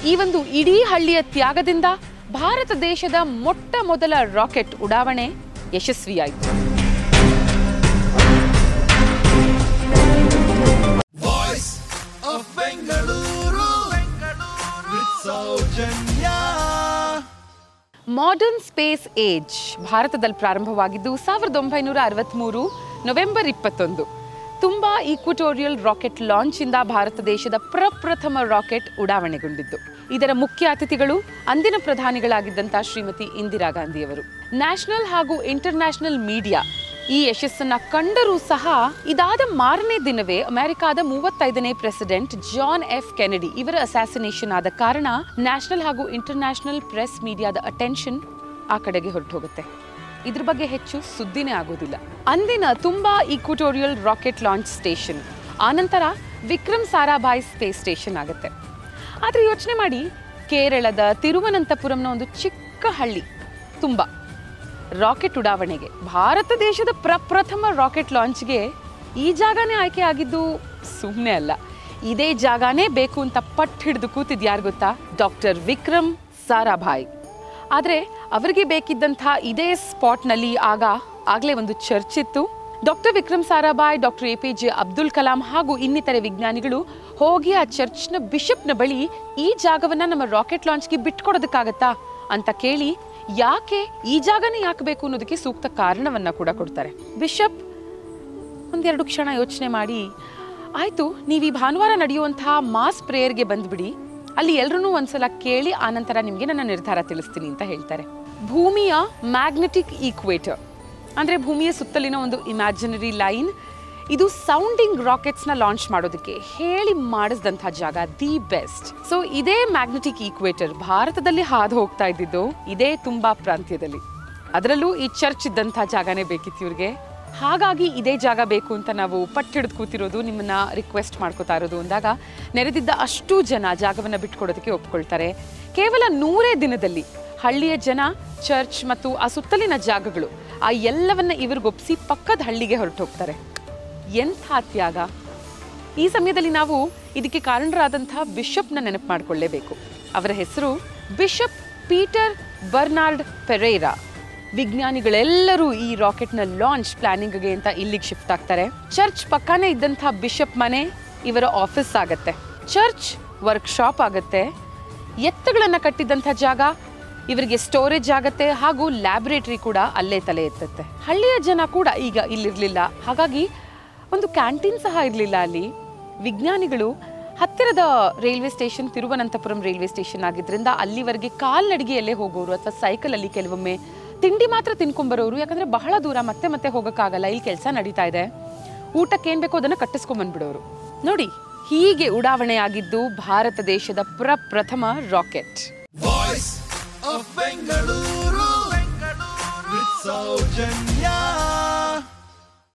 ಈ ಒಂದು ಇಡೀ ಹಳ್ಳಿಯ ತ್ಯಾಗದಿಂದ ಭಾರತ ದೇಶದ ಮೊಟ್ಟ ಮೊದಲ ರಾಕೆಟ್ ಉಡಾವಣೆ ಯಶಸ್ವಿಯಾಯಿತು Voice of Bengaluru. With Saujanya. Modern space age ಭಾರತದಲ್ಲಿ ಪ್ರಾರಂಭವಾಗಿದ್ದು ಸಾವಿರದ ಒಂಬೈನೂರ ಅರವತ್ತ್ಮೂರು ನವೆಂಬರ್ ಇಪ್ಪತ್ತೊಂದು ತುಂಬ ಈಕ್ವಟೋರಿಯಲ್ ರಾಕೆಟ್ ಲಾಂಚಿಂದ ಭಾರತ ದೇಶದ ಪ್ರಪ್ರಥಮ ರಾಕೆಟ್ ಉಡಾವಣೆಗೊಂಡಿದ್ದು ಇದರ ಮುಖ್ಯ ಅತಿಥಿಗಳು ಅಂದಿನ ಪ್ರಧಾನಿಗಳಾಗಿದ್ದಂಥ ಶ್ರೀಮತಿ ಇಂದಿರಾ ಗಾಂಧಿಯವರು ನ್ಯಾಷನಲ್ ಹಾಗೂ ಇಂಟರ್ನ್ಯಾಷನಲ್ ಮೀಡಿಯಾ ಈ ಯಶಸ್ಸನ್ನ ಕಂಡರೂ ಸಹ ಇದಾದ ಮಾರನೇ ದಿನವೇ ಅಮೆರಿಕಾದ ಮೂವತ್ತೈದನೇ ಪ್ರೆಸಿಡೆಂಟ್ ಜಾನ್ ಎಫ್ ಕೆನೆಡಿ ಇವರ ಅಸಾಸಿನೇಷನ್ ಆದ ಕಾರಣ ನ್ಯಾಷನಲ್ ಹಾಗೂ ಇಂಟರ್ನ್ಯಾಷನಲ್ ಪ್ರೆಸ್ ಮೀಡಿಯಾದ ಅಟೆನ್ಷನ್ ಆ ಕಡೆಗೆ ಹೊರಟು ಹೋಗುತ್ತೆ ಇದ್ರ ಬಗ್ಗೆ ಹೆಚ್ಚು ಸುದ್ದಿನೇ ಆಗೋದಿಲ್ಲ ಅಂದಿನ ತುಂಬಾ ಈಕ್ವಟೋರಿಯಲ್ ರಾಕೆಟ್ ಲಾಂಚ್ ಸ್ಟೇಷನ್ ಆನಂತರ ವಿಕ್ರಮ್ ಸಾರಾಭಾಯ್ ಸ್ಪೇಸ್ ಸ್ಟೇಷನ್ ಆಗುತ್ತೆ ಆದರೆ ಯೋಚನೆ ಮಾಡಿ ಕೇರಳದ ತಿರುವನಂತಪುರಂನ ಒಂದು ಚಿಕ್ಕ ಹಳ್ಳಿ ತುಂಬ ರಾಕೆಟ್ ಉಡಾವಣೆಗೆ ಭಾರತ ದೇಶದ ಪ್ರಪ್ರಥಮ ರಾಕೆಟ್ ಲಾಂಚ್ಗೆ ಈ ಜಾಗನೇ ಆಯ್ಕೆ ಆಗಿದ್ದು ಸುಮ್ಮನೆ ಅಲ್ಲ ಇದೇ ಜಾಗನೇ ಬೇಕು ಅಂತ ಪಟ್ಟು ಹಿಡಿದು ಕೂತಿದ್ ಯಾರು ಗೊತ್ತಾ ಡಾಕ್ಟರ್ ವಿಕ್ರಮ್ ಸಾರಾಭಾಯ್ ಆದರೆ ಅವರಿಗೆ ಬೇಕಿದ್ದಂಥ ಇದೇ ಸ್ಪಾಟ್ನಲ್ಲಿ ಆಗ ಆಗಲೇ ಒಂದು ಚರ್ಚ್ ಇತ್ತು doctor Vikram Sarabhai doctor A P J Abdul Kalam ಹಾಗೂ ಇನ್ನಿತರೆ ವಿಜ್ಞಾನಿಗಳು ಹೋಗಿ ಆ ಚರ್ಚ್ನ ಬಿಷಪ್ನ ಬಳಿ ಈ ಜಾಗವನ್ನ ನಮ್ಮ ರಾಕೆಟ್ ಲಾಂಚ್ಗೆ ಬಿಟ್ಕೊಡೋದಕ್ಕಾಗತ್ತಾ ಅಂತ ಕೇಳಿ ಯಾಕೆ ಈ ಜಾಗನೇ ಯಾಕೆ ಬೇಕು ಅನ್ನೋದಕ್ಕೆ ಸೂಕ್ತ ಕಾರಣವನ್ನ ಕೂಡ ಕೊಡ್ತಾರೆ ಬಿಷಪ್ ಒಂದೆರಡು ಕ್ಷಣ ಯೋಚನೆ ಮಾಡಿ ಆಯ್ತು ನೀವು ಈ ಭಾನುವಾರ ನಡೆಯುವಂತಹ ಮಾಸ್ ಪ್ರೇಯರ್ಗೆ ಬಂದ್ಬಿಡಿ ಅಲ್ಲಿ ಎಲ್ರೂ ಒಂದ್ಸಲ ಕೇಳಿ ಆನಂತರ ನಿಮಗೆ ನನ್ನ ನಿರ್ಧಾರ ತಿಳಿಸ್ತೀನಿ ಅಂತ ಹೇಳ್ತಾರೆ ಭೂಮಿಯ ಮ್ಯಾಗ್ನೆಟಿಕ್ ಈಕ್ವೇಟರ್ ಅಂದ್ರೆ ಭೂಮಿಯ ಸುತ್ತಲಿನ ಒಂದು ಇಮ್ಯಾಜಿನರಿ ಲೈನ್ ಇದು ಸೌಂಡಿಂಗ್ ರಾಕೆಟ್ಸ್ನ ಲಾಂಚ್ ಮಾಡೋದಕ್ಕೆ ಹೇಳಿ ಮಾಡಿಸಿದಂಥ ಜಾಗ ದಿ ಬೆಸ್ಟ್ ಸೊ ಇದೇ ಮ್ಯಾಗ್ನೆಟಿಕ್ ಈಕ್ವೇಟರ್ ಭಾರತದಲ್ಲಿ ಹಾದು ಹೋಗ್ತಾ ಇದ್ದಿದ್ದು ಇದೇ ತುಂಬಾ ಪ್ರಾಂತ್ಯದಲ್ಲಿ ಅದರಲ್ಲೂ ಈ ಚರ್ಚ್ ಇದ್ದಂಥ ಜಾಗನೇ ಬೇಕಿತ್ತು ಇವ್ರಿಗೆ ಹಾಗಾಗಿ ಇದೇ ಜಾಗ ಬೇಕು ಅಂತ ನಾವು ಪಟ್ಟಿಡಿದು ಕೂತಿರೋದು ನಿಮ್ಮನ್ನ ರಿಕ್ವೆಸ್ಟ್ ಮಾಡ್ಕೋತಾ ಇರೋದು ಅಂದಾಗ ನೆರೆದಿದ್ದ ಅಷ್ಟು ಜನ ಜಾಗವನ್ನು ಬಿಟ್ಕೊಡೋದಕ್ಕೆ ಒಪ್ಕೊಳ್ತಾರೆ ಕೇವಲ ನೂರೇ ದಿನದಲ್ಲಿ ಹಳ್ಳಿಯ ಜನ ಚರ್ಚ್ ಮತ್ತು ಆ ಸುತ್ತಲಿನ ಜಾಗಗಳು ಆ ಎಲ್ಲವನ್ನ ಇವ್ರಿಗೊಪ್ಸಿ ಪಕ್ಕದ ಹಳ್ಳಿಗೆ ಹೊರಟು ಹೋಗ್ತಾರೆ ಎಂಥ ತ್ಯಾಗ ಈ ಸಮಯದಲ್ಲಿ ನಾವು ಇದಕ್ಕೆ ಕಾರಣರಾದಂಥ ಬಿಷಪ್ನ ನೆನಪು ಮಾಡಿಕೊಳ್ಳೇಬೇಕು ಅವರ ಹೆಸರು ಬಿಷಪ್ ಪೀಟರ್ ಬರ್ನಾರ್ಡ್ ಪೆರೇರಾ ವಿಜ್ಞಾನಿಗಳೆಲ್ಲರೂ ಈ ರಾಕೆಟ್ನ ಲಾಂಚ್ ಪ್ಲಾನಿಂಗ್ಗೆ ಅಂತ ಇಲ್ಲಿಗೆ ಶಿಫ್ಟ್ ಆಗ್ತಾರೆ ಚರ್ಚ್ ಪಕ್ಕನೇ ಇದ್ದಂಥ ಬಿಷಪ್ ಮನೆ ಇವರ ಆಫೀಸ್ ಆಗತ್ತೆ ಚರ್ಚ್ ವರ್ಕ್ಶಾಪ್ ಆಗತ್ತೆ ಎತ್ತುಗಳನ್ನ ಕಟ್ಟಿದ್ದಂಥ ಜಾಗ ಇವರಿಗೆ ಸ್ಟೋರೇಜ್ ಆಗತ್ತೆ ಹಾಗೂ ಲ್ಯಾಬೊರೇಟರಿ ಕೂಡ ಅಲ್ಲೇ ತಲೆ ಎತ್ತತ್ತೆ ಹಳ್ಳಿಯ ಜನ ಕೂಡ ಈಗ ಇಲ್ಲಿರ್ಲಿಲ್ಲ ಹಾಗಾಗಿ ಒಂದು ಕ್ಯಾಂಟೀನ್ ಸಹ ಇರಲಿಲ್ಲ ಅಲ್ಲಿ ವಿಜ್ಞಾನಿಗಳು ಹತ್ತಿರದ railway station Thiruvananthapuram railway station ಆಗಿದ್ರಿಂದ ಅಲ್ಲಿವರೆಗೆ ಕಾಲ್ನಡಿಗೆಯಲ್ಲೇ ಹೋಗೋರು ಅಥವಾ ಸೈಕಲಲ್ಲಿ ಕೆಲವೊಮ್ಮೆ ತಿಂಡಿ ಮಾತ್ರ ತಿನ್ಕೊಂಬರೋರು ಯಾಕಂದ್ರೆ ಬಹಳ ದೂರ ಮತ್ತೆ ಮತ್ತೆ ಹೋಗೋಕ್ಕಾಗಲ್ಲ ಇಲ್ಲಿ ಕೆಲಸ ನಡೀತಾ ಇದೆ ಊಟಕ್ಕೆ ಏನ್ ಬೇಕೋ ಅದನ್ನ ಕಟ್ಟಿಸ್ಕೊಂಬಂದ್ಬಿಡೋರು ನೋಡಿ ಹೀಗೆ ಉಡಾವಣೆ ಆಗಿದ್ದು ಭಾರತ ದೇಶದ ಪ್ರಪ್ರಥಮ rocket Voice of Bengaluru. With Saujanya.